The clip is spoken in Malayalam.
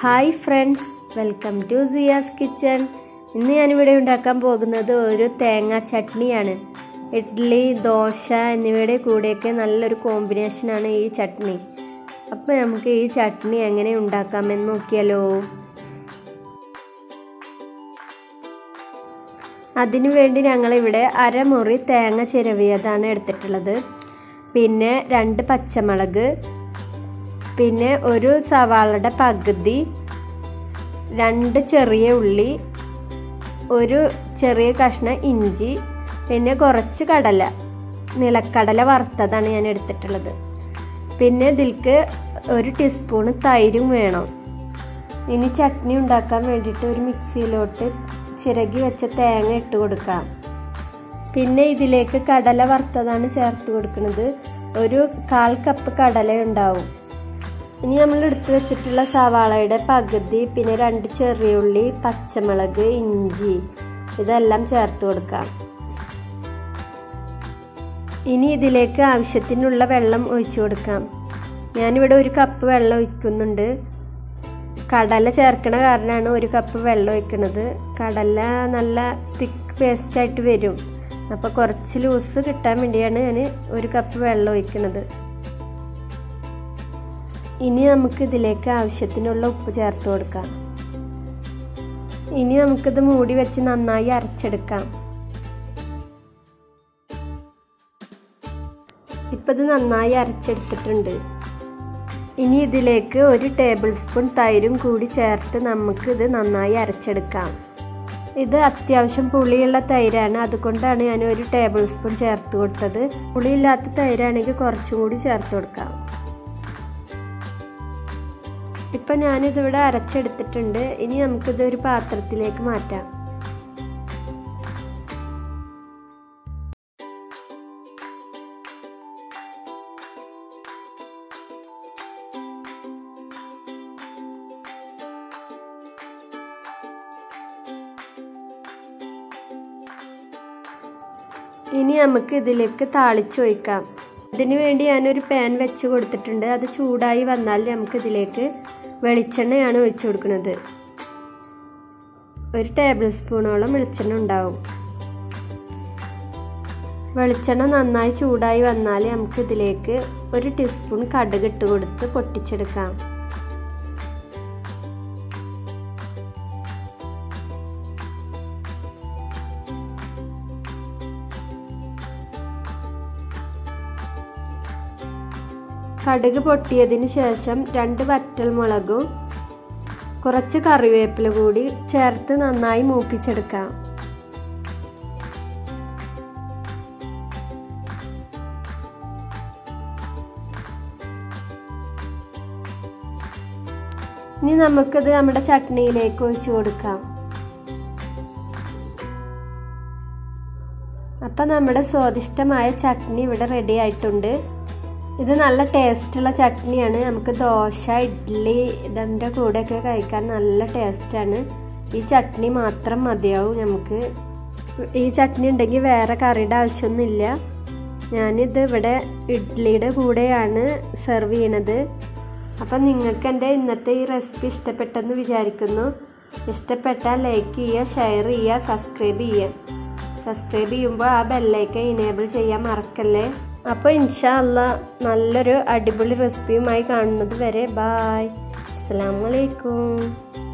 hi friends welcome to Siya's kitchen ഇന്ന് ഞാനിവിടെ ഉണ്ടാക്കാൻ പോകുന്നത് ഒരു തേങ്ങ ചട്നിയാണ് ഇഡ്ഡലി ദോശ എന്നിവയുടെ കൂടെയൊക്കെ നല്ലൊരു കോമ്പിനേഷനാണ് ഈ ചട്നി അപ്പോൾ നമുക്ക് ഈ ചട്നി എങ്ങനെ ഉണ്ടാക്കാമെന്ന് നോക്കിയാലോ അതിനു വേണ്ടി ഞങ്ങളിവിടെ അരമുറി തേങ്ങ ചിരവിയതാണ് എടുത്തിട്ടുള്ളത് പിന്നെ രണ്ട് പച്ചമുളക് പിന്നെ ഒരു സവാളയുടെ പകുതി രണ്ട് ചെറിയ ഉള്ളി ഒരു ചെറിയ കഷ്ണം ഇഞ്ചി പിന്നെ കുറച്ച് കടല നിലക്കടല വറുത്തതാണ് ഞാൻ എടുത്തിട്ടുള്ളത് പിന്നെ ഇതിൽക്ക് ഒരു ടീസ്പൂണ് തൈരും വേണം ഇനി ചട്നി ഉണ്ടാക്കാൻ വേണ്ടിയിട്ട് ഒരു മിക്സിയിലോട്ട് ചിരകി വെച്ച തേങ്ങ ഇട്ട് കൊടുക്കാം പിന്നെ ഇതിലേക്ക് കടല വറുത്തതാണ് ചേർത്ത് കൊടുക്കുന്നത് ഒരു കാൽ കപ്പ് കടല ഉണ്ടാവും ഇനി നമ്മൾ എടുത്തു വെച്ചിട്ടുള്ള സവാളയുടെ പകുതി പിന്നെ രണ്ട് ചെറിയുള്ളി പച്ചമുളക് ഇഞ്ചി ഇതെല്ലാം ചേർത്ത് കൊടുക്കാം ഇനി ഇതിലേക്ക് ആവശ്യത്തിനുള്ള വെള്ളം ഒഴിച്ചു കൊടുക്കാം ഞാനിവിടെ ഒരു കപ്പ് വെള്ളം ഒഴിക്കുന്നുണ്ട് കടല ചേർക്കണ കാരണമാണ് ഒരു കപ്പ് വെള്ളം ഒഴിക്കുന്നത് കടല നല്ല തിക്ക് പേസ്റ്റായിട്ട് വരും അപ്പോൾ കുറച്ച് ലൂസ് കിട്ടാൻ വേണ്ടിയാണ് ഞാൻ ഒരു കപ്പ് വെള്ളം ഒഴിക്കുന്നത് ഇനി നമുക്ക് ഇതിലേക്ക് ആവശ്യത്തിനുള്ള ഉപ്പ് ചേർത്ത് കൊടുക്കാം ഇനി നമുക്കിത് മൂടി വെച്ച് നന്നായി അരച്ചെടുക്കാം ഇപ്പം ഇത് നന്നായി അരച്ചെടുത്തിട്ടുണ്ട് ഇനി ഇതിലേക്ക് ഒരു ടേബിൾ സ്പൂൺ തൈരും കൂടി ചേർത്ത് നമുക്ക് ഇത് നന്നായി അരച്ചെടുക്കാം ഇത് അത്യാവശ്യം പുളിയുള്ള തൈരാണ് അതുകൊണ്ടാണ് ഞാൻ ഒരു ടേബിൾ സ്പൂൺ ചേർത്ത് കൊടുത്തത് പുളിയില്ലാത്ത തൈരാണെങ്കിൽ കുറച്ചും കൂടി ചേർത്ത് കൊടുക്കാം ഇപ്പം ഞാനിതിവിടെ അരച്ചെടുത്തിട്ടുണ്ട് ഇനി നമുക്കിത് ഒരു പാത്രത്തിലേക്ക് മാറ്റാം ഇനി നമുക്ക് ഇതിലേക്ക് താളിച്ചൊഴിക്കാം ഇതിനു വേണ്ടി ഞാനൊരു പാൻ വെച്ച് കൊടുത്തിട്ടുണ്ട് അത് ചൂടായി വന്നാൽ നമുക്ക് ഇതിലേക്ക് വെളിച്ചെണ്ണയാണ് ഒഴിച്ചു കൊടുക്കുന്നത് ഒരു ടേബിൾ സ്പൂണോളം വെളിച്ചെണ്ണ ഉണ്ടാവും വെളിച്ചെണ്ണ നന്നായി ചൂടായി വന്നാൽ നമുക്ക് ഇതിലേക്ക് ഒരു ടീസ്പൂൺ കടുക് ഇട്ട് കൊടുത്ത് പൊട്ടിച്ചെടുക്കാം കടുക് പൊട്ടിയതിന് ശേഷം രണ്ട് വറ്റൽമുളകും കുറച്ച് കറിവേപ്പില കൂടി ചേർത്ത് നന്നായി മൂപ്പിച്ചെടുക്കാം ഇനി നമുക്കിത് നമ്മുടെ ചട്നിയിലേക്ക് ഒഴിച്ചു കൊടുക്കാം അപ്പം നമ്മുടെ സ്വാദിഷ്ടമായ ചട്നി ഇവിടെ റെഡി ആയിട്ടുണ്ട് ഇത് നല്ല ടേസ്റ്റുള്ള ചട്നിയാണ് നമുക്ക് ദോശ ഇഡ്ഡലി ഇതിൻ്റെ കൂടെയൊക്കെ കഴിക്കാൻ നല്ല ടേസ്റ്റാണ് ഈ ചട്നി മാത്രം മതിയാവും നമുക്ക് ഈ ചട്നി ഉണ്ടെങ്കിൽ വേറെ കറിയുടെ ആവശ്യമൊന്നുമില്ല ഞാനിത് ഇവിടെ ഇഡ്ഡലിയുടെ കൂടെയാണ് സെർവ് ചെയ്യണത് അപ്പം നിങ്ങൾക്ക് എൻ്റെ ഇന്നത്തെ ഈ റെസിപ്പി ഇഷ്ടപ്പെട്ടെന്ന് വിചാരിക്കുന്നു ഇഷ്ടപ്പെട്ടാൽ ലൈക്ക് ചെയ്യുക ഷെയർ ചെയ്യുക സബ്സ്ക്രൈബ് ചെയ്യുക സബ്സ്ക്രൈബ് ചെയ്യുമ്പോൾ ആ ബെല്ലൈക്കൻ ഇനേബിൾ ചെയ്യാൻ മറക്കല്ലേ അപ്പോൾ ഇൻഷാ അല്ല നല്ലൊരു അടിപൊളി റെസിപ്പിയുമായി കാണുന്നത് വരെ ബായ് അസ്സാം വലൈക്കും